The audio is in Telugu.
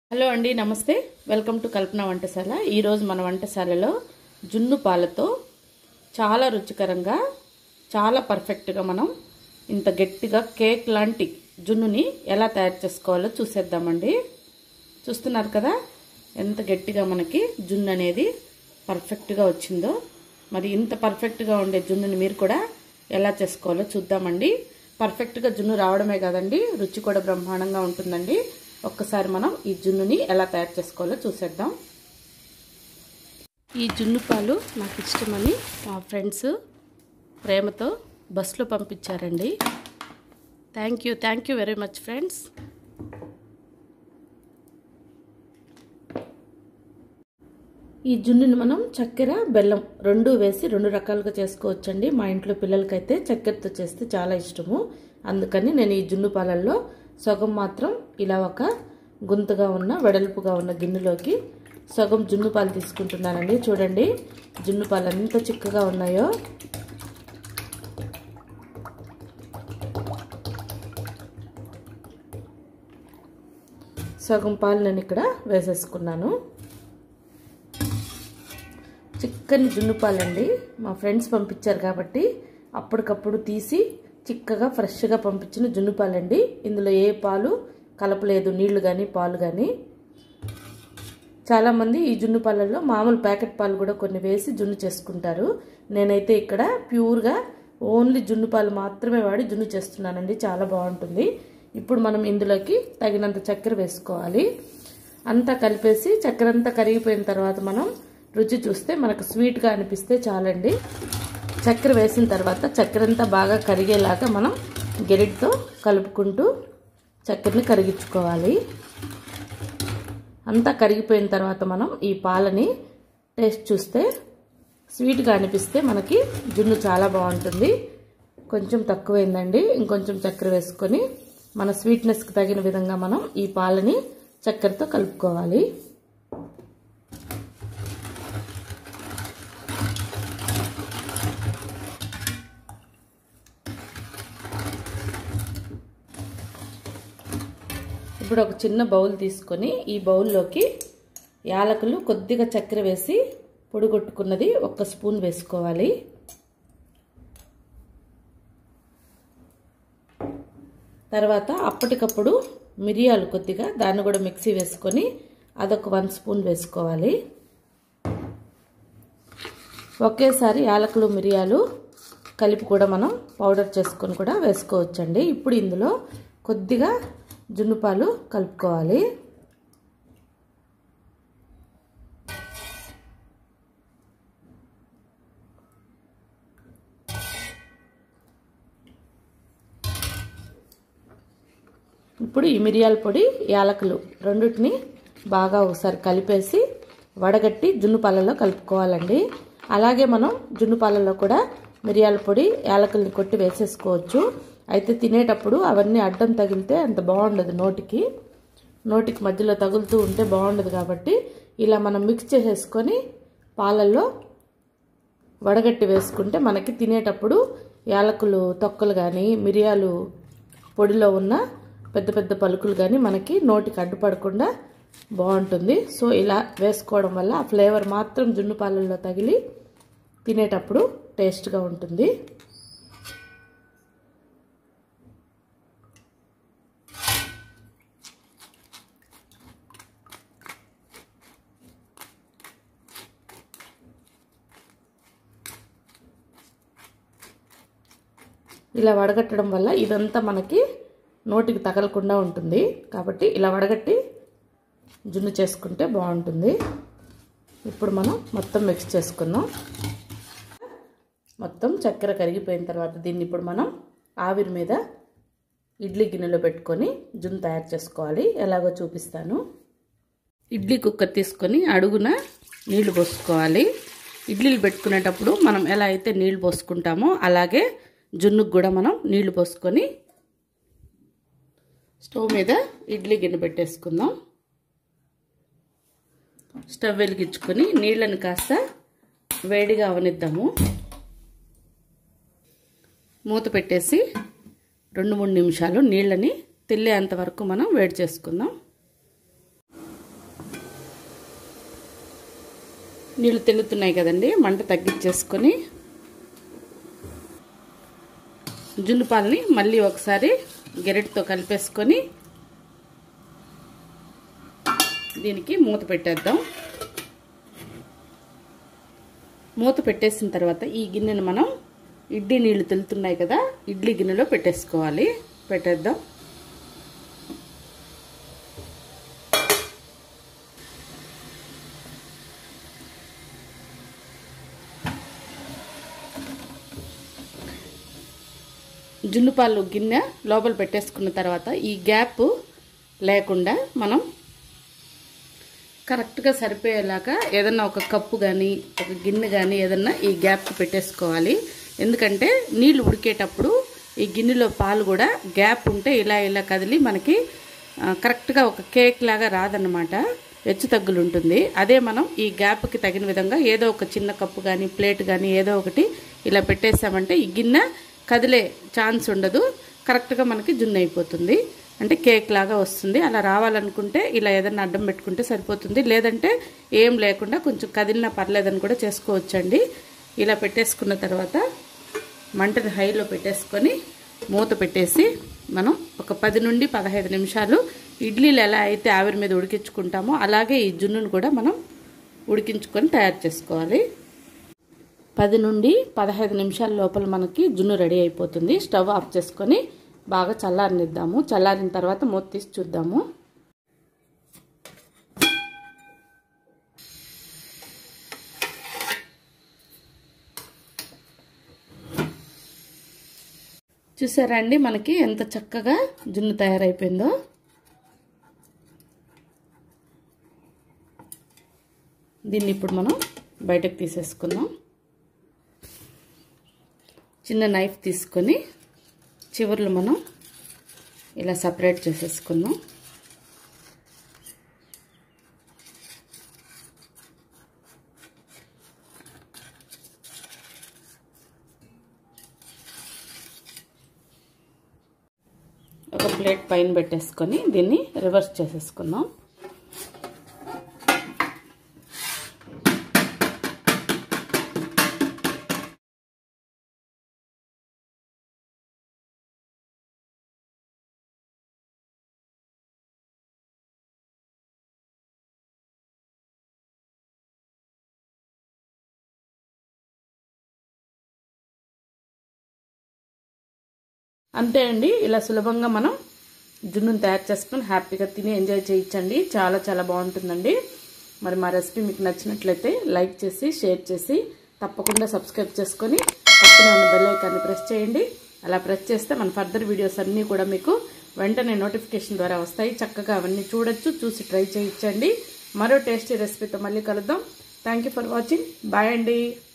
హలో అండి నమస్తే వెల్కమ్ టు కల్పన వంటశాల ఈరోజు మన వంటశాలలో జున్ను పాలతో చాలా రుచికరంగా చాలా పర్ఫెక్ట్గా మనం ఇంత గట్టిగా కేక్ లాంటి జున్నుని ఎలా తయారు చేసుకోవాలో చూసేద్దామండి చూస్తున్నారు కదా ఎంత గట్టిగా మనకి జున్ను అనేది పర్ఫెక్ట్గా వచ్చిందో మరి ఇంత పర్ఫెక్ట్గా ఉండే జున్నుని మీరు కూడా ఎలా చేసుకోవాలో చూద్దామండి పర్ఫెక్ట్గా జున్ను రావడమే కాదండి రుచి కూడా బ్రహ్మాండంగా ఉంటుందండి ఒక్కసారి మనం ఈ జున్నుని ఎలా తయారు చేసుకోవాలో చూసేద్దాం ఈ జున్ను పాలు నాకు ఇష్టమని మా ఫ్రెండ్స్ ప్రేమతో బస్సులో పంపించారండి thank you thank you very much friends ఈ జున్నుని మనం చక్కెర బెల్లం రెండు వేసి రెండు రకాలుగా చేసుకోవచ్చండి మా ఇంట్లో పిల్లలకైతే చక్కెరతో చేస్తే చాలా ఇష్టము అందుకని నేను ఈ జున్ను పాలల్లో సగం మాత్రం ఇలా ఒక గుంతగా ఉన్న వెడల్పుగా ఉన్న గిన్నెలోకి సగం జున్ను పాలు తీసుకుంటున్నానండి చూడండి జున్ను పాలు ఎంత చిక్కగా ఉన్నాయో సగం పాలు నేను ఇక్కడ వేసేసుకున్నాను చిక్కని జున్ను పాలండి మా ఫ్రెండ్స్ పంపించారు కాబట్టి అప్పటికప్పుడు తీసి చిక్కగా ఫ్రెష్గా పంపించిన జున్ను పాలండి ఇందులో ఏ పాలు కలపలేదు నీళ్లు కానీ పాలు కానీ చాలామంది ఈ జున్ను పాలల్లో మామూలు ప్యాకెట్ పాలు కూడా కొన్ని వేసి జున్ను చేసుకుంటారు నేనైతే ఇక్కడ ప్యూర్గా ఓన్లీ జున్ను పాలు మాత్రమే వాడి జున్ను చేస్తున్నానండి చాలా బాగుంటుంది ఇప్పుడు మనం ఇందులోకి తగినంత చక్కెర వేసుకోవాలి అంతా కలిపేసి చక్కెర అంతా కరిగిపోయిన తర్వాత మనం రుచి చూస్తే మనకు స్వీట్గా అనిపిస్తే చాలండి చక్కెర వేసిన తర్వాత చక్కెర అంతా బాగా కరిగేలాగా మనం గెరిటితో కలుపుకుంటూ చక్కెరని కరిగించుకోవాలి అంతా కరిగిపోయిన తర్వాత మనం ఈ పాలని టేస్ట్ చూస్తే స్వీట్గా అనిపిస్తే మనకి జున్ను చాలా బాగుంటుంది కొంచెం తక్కువైందండి ఇంకొంచెం చక్కెర వేసుకొని మన స్వీట్నెస్కి తగిన విధంగా మనం ఈ పాలని చక్కెరతో కలుపుకోవాలి ఇప్పుడు ఒక చిన్న బౌల్ తీసుకొని ఈ బౌల్లోకి యాలకులు కొద్దిగా చక్కెర వేసి పొడి కొట్టుకున్నది ఒక స్పూన్ వేసుకోవాలి తర్వాత అప్పటికప్పుడు మిరియాలు కొద్దిగా దాన్ని కూడా మిక్సీ వేసుకొని అదొక వన్ స్పూన్ వేసుకోవాలి ఒకేసారి యాలకులు మిరియాలు కలిపి కూడా మనం పౌడర్ చేసుకొని కూడా వేసుకోవచ్చండి ఇప్పుడు ఇందులో కొద్దిగా జున్ను పాలు కలుపుకోవాలి ఇప్పుడు ఈ మిరియాల పొడి యాలకులు రెండింటిని బాగా ఒకసారి కలిపేసి వడగట్టి జున్ను పాలలో కలుపుకోవాలండి అలాగే మనం జున్ను పాలలో కూడా మిరియాల పొడి యాలకుల్ని కొట్టి వేసేసుకోవచ్చు అయితే తినేటప్పుడు అవన్నీ అడ్డం తగిలితే అంత బాగుండదు నోటికి నోటికి మధ్యలో తగులుతూ ఉంటే బాగుండదు కాబట్టి ఇలా మనం మిక్స్ చేసేసుకొని పాలల్లో వడగట్టి వేసుకుంటే మనకి తినేటప్పుడు యాలకులు తొక్కలు కానీ మిరియాలు పొడిలో ఉన్న పెద్ద పెద్ద పలుకులు కానీ మనకి నోటికి అడ్డుపడకుండా బాగుంటుంది సో ఇలా వేసుకోవడం వల్ల ఆ ఫ్లేవర్ మాత్రం జున్ను పాలల్లో తగిలి తినేటప్పుడు టేస్ట్గా ఉంటుంది ఇలా వడగట్టడం వల్ల ఇదంతా మనకి నోటికి తగలకుండా ఉంటుంది కాబట్టి ఇలా వడగట్టి జున్ను చేసుకుంటే బాగుంటుంది ఇప్పుడు మనం మొత్తం మిక్స్ చేసుకుందాం మొత్తం చక్కెర కరిగిపోయిన తర్వాత దీన్ని ఇప్పుడు మనం ఆవిరి మీద ఇడ్లీ గిన్నెలో పెట్టుకొని జున్ను తయారు చేసుకోవాలి ఎలాగో చూపిస్తాను ఇడ్లీ కుక్కర్ తీసుకొని అడుగున నీళ్లు పోసుకోవాలి ఇడ్లీలు పెట్టుకునేటప్పుడు మనం ఎలా అయితే నీళ్లు పోసుకుంటామో అలాగే జున్నుకు కూడా మనం నీళ్లు పోసుకొని స్టవ్ మీద ఇడ్లీ గిన్నె పెట్టేసుకుందాం స్టవ్ వెలిగించుకొని నీళ్ళని కాస్త వేడిగా అవనిద్దాము మూత పెట్టేసి రెండు మూడు నిమిషాలు నీళ్ళని తెల్లేంత వరకు మనం వేడి చేసుకుందాం నీళ్ళు తెల్లుతున్నాయి కదండి మంట తగ్గించేసుకొని జున్ను పాలని మళ్ళీ ఒకసారి గెరెట్తో కలిపేసుకొని దీనికి మూత పెట్టేద్దాం మూత పెట్టేసిన తర్వాత ఈ గిన్నెను మనం ఇడ్లీ నీళ్లు తెలుతున్నాయి కదా ఇడ్లీ గిన్నెలో పెట్టేసుకోవాలి పెట్టేద్దాం జున్నుపాలు గిన్నె లోపల పెట్టేసుకున్న తర్వాత ఈ గ్యాప్ లేకుండా మనం కరెక్ట్గా సరిపోయేలాగా ఏదన్నా ఒక కప్పు కానీ ఒక గిన్నె కానీ ఏదన్నా ఈ గ్యాప్ పెట్టేసుకోవాలి ఎందుకంటే నీళ్లు ఉడికేటప్పుడు ఈ గిన్నెలో పాలు కూడా గ్యాప్ ఉంటే ఇలా ఇలా కదిలి మనకి కరెక్ట్గా ఒక కేక్ లాగా రాదన్నమాట హెచ్చు తగ్గులు ఉంటుంది అదే మనం ఈ గ్యాప్కి తగిన విధంగా ఏదో ఒక చిన్న కప్పు కానీ ప్లేట్ కానీ ఏదో ఒకటి ఇలా పెట్టేసామంటే ఈ గిన్నె కదిలే ఛాన్స్ ఉండదు కరెక్ట్గా మనకి జున్ను అయిపోతుంది అంటే కేక్ లాగా వస్తుంది అలా రావాలనుకుంటే ఇలా ఏదైనా అడ్డం పెట్టుకుంటే సరిపోతుంది లేదంటే ఏం లేకుండా కొంచెం కదిలినా పర్లేదని కూడా చేసుకోవచ్చండి ఇలా పెట్టేసుకున్న తర్వాత మంటని హైలో పెట్టేసుకొని మూత పెట్టేసి మనం ఒక పది నుండి పదహైదు నిమిషాలు ఇడ్లీలు ఎలా అయితే ఆవిరి మీద ఉడికించుకుంటామో అలాగే ఈ జున్నును కూడా మనం ఉడికించుకొని తయారు చేసుకోవాలి పది నుండి పదహైదు నిమిషాల లోపల మనకి జున్ను రెడీ అయిపోతుంది స్టవ్ ఆఫ్ చేసుకొని బాగా చల్లారనిద్దాము చల్లారిన తర్వాత మూత తీసి చూద్దాము చూసారా అండి మనకి ఎంత చక్కగా జున్ను తయారైపోయిందో దీన్ని ఇప్పుడు మనం బయటకు తీసేసుకుందాం చిన్న నైఫ్ తీసుకొని చివర్లు మనం ఇలా సపరేట్ చేసేసుకుందాం ఒక ప్లేట్ పైన పెట్టేసుకొని దీన్ని రివర్స్ చేసేసుకుందాం అంతే అండి ఇలా సులభంగా మనం జున్నును తయారు చేసుకొని హ్యాపీగా తిని ఎంజాయ్ చేయించండి చాలా చాలా బాగుంటుందండి మరి మా రెసిపీ మీకు నచ్చినట్లయితే లైక్ చేసి షేర్ చేసి తప్పకుండా సబ్స్క్రైబ్ చేసుకొని పక్కనే ఉన్న బెల్ ఐకాన్ని ప్రెస్ చేయండి అలా ప్రెస్ చేస్తే మన ఫర్దర్ వీడియోస్ అన్నీ కూడా మీకు వెంటనే నోటిఫికేషన్ ద్వారా వస్తాయి చక్కగా అవన్నీ చూడొచ్చు చూసి ట్రై చేయించండి మరో టేస్టీ రెసిపీతో మళ్ళీ కలుద్దాం థ్యాంక్ ఫర్ వాచింగ్ బాయ్ అండి